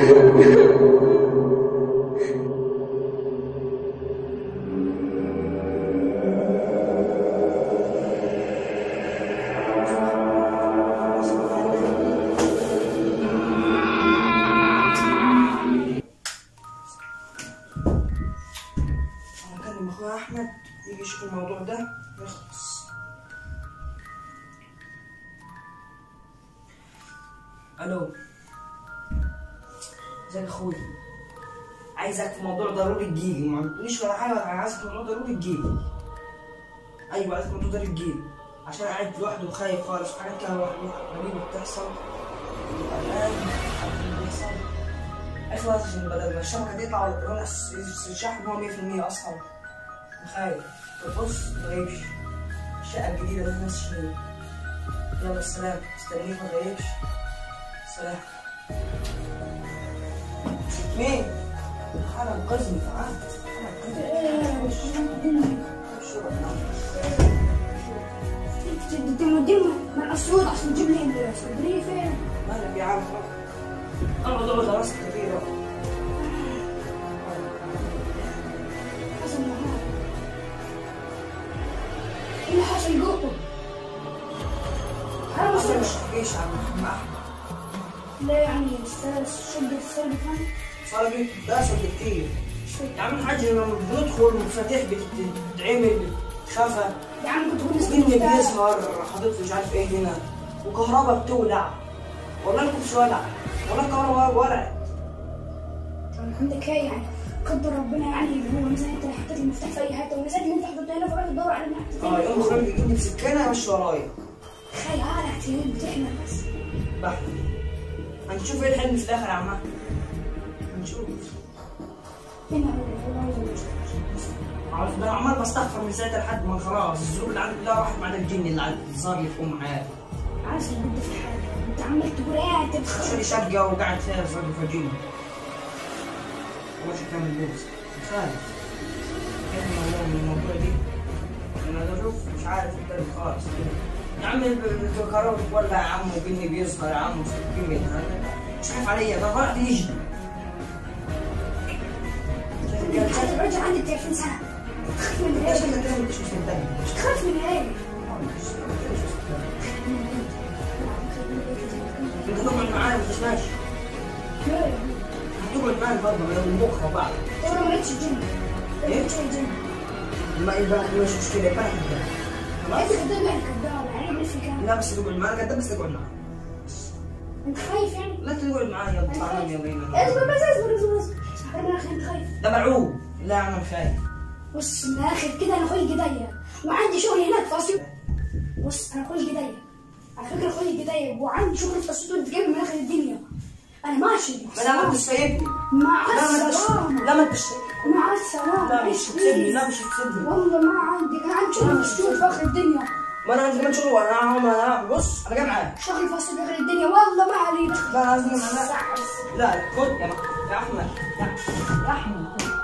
انا اكلم اخويا احمد يجي يشوف الموضوع ده يخلص الو ازيك يا اخويا عايزك في موضوع ضروري تجيلي ما تقوليش ولا حاجه انا عايزك في موضوع ضروري تجيلي ايوه عايزك في موضوع ضروري تجيلي عشان قاعد لوحده وخايف خالص وحاجات كده غريبه بتحصل قلقان عارف اللي بيحصل اخلص عشان بدل ما الشبكه تقطع وانا الشحن هو 100% اصلا خايف بص ما تغيبش الشقه الجديده دي ناس شنو يلا السلام استنيك ما تغيبش سلام مين؟ تعالى انقذني تعالى تعالى انقذني شو توديهم مع السعود عشان تجيب لي الصدرية فين؟ مالك يا عم اقعد اقعد راسك كثيرة حسن معاك ايه اللي حصل جوه؟ انا ما اصلا مش صرتش تحكيش عن محمد احمد لا يعني استاذ شد السلب كان صار بيك داسة كتير يا عم الحاج لما بندخل مفاتيح بتتعمل خفا يا عم كنت بقول وجني استاذ بيظهر حاطط مش عارف ايه هنا وكهرباء بتولع والله انا كنتش ولع ولا كهرباء ولع طب عندك ايه يعني قدر ربنا يعني اللي هو مثلا انت اللي حطيت المفتاح في اي حته ونسيت ان انت حطيته هنا فرحت تدور عليه من اه ناحيه يوم خرج يجيبني بسكانه يمشي ورايا تخيل على احتمال بتحلم بس بحلم هنشوف ايه الحلم في الاخر يا عم هنشوف فين هو عايز عارف ده أنا عمال بستغفر من ساعتها لحد ما خلاص الذنوب اللي عندي كلها راحت معانا الجن اللي عندي صار لي في ام حياتي عارف ان انت في حاجه انت عمال تقول ايه انت شاري بتخرج شقه وقاعد فيها في فاجيني وماشي كامل لبس خالد كيف الموضوع من الموضوع دي انا بشوف مش عارف الكلام خالص يا عم الكهرباء بتولع يا عم وجني بيظهر يا عم وسكين بيتهرب مش خايف عليا ده فرحت يجي انت هترجع عندي 30 سنه تخاف من ليش ايه؟ انت كده مش مصدقني مش تخاف من ايه؟ انت تقعد معايا ما تسمعش هتقعد معايا برضه من بكره بعد انا ما لقيتش الجن ما ايه؟ لقيتش الجن ما يبقى مش مشكله يبقى أنا كداب. انت خلاص كداب يعني كداب يعني ايه في كام؟ لا بس تقعد معايا كداب بس تقعد معايا انت خايف يعني؟ لا تقعد معايا انت اطلع خايف؟ نام يلا يلا اصبر بس اصبر اصبر اصبر انا اخي انت خايف ده ملعوب لا يا عم خايف بص من الاخر كده انا اخوي جدية وعندي شغل هناك في اسيوط بص انا اخوي جدية على فكره اخوي جدية وعندي شغل في اسيوط وانت جايب من اخر الدنيا انا ماشي ما لا ما انتش سايبني مع لا ما انتش السلامة لا ما انتش سايبني. مع السلامة لا مش هتسيبني لا مش هتسيبني والله ما عندي كان عندي شغل في اسيوط في اخر الدنيا ما انا عندي كمان شغل وانا هم انا بص انا جاي معاك شغل في اسيوط في اخر الدنيا والله ما عليك لا انا عايز انا لا خد يا م- يا احمد يا يا احمد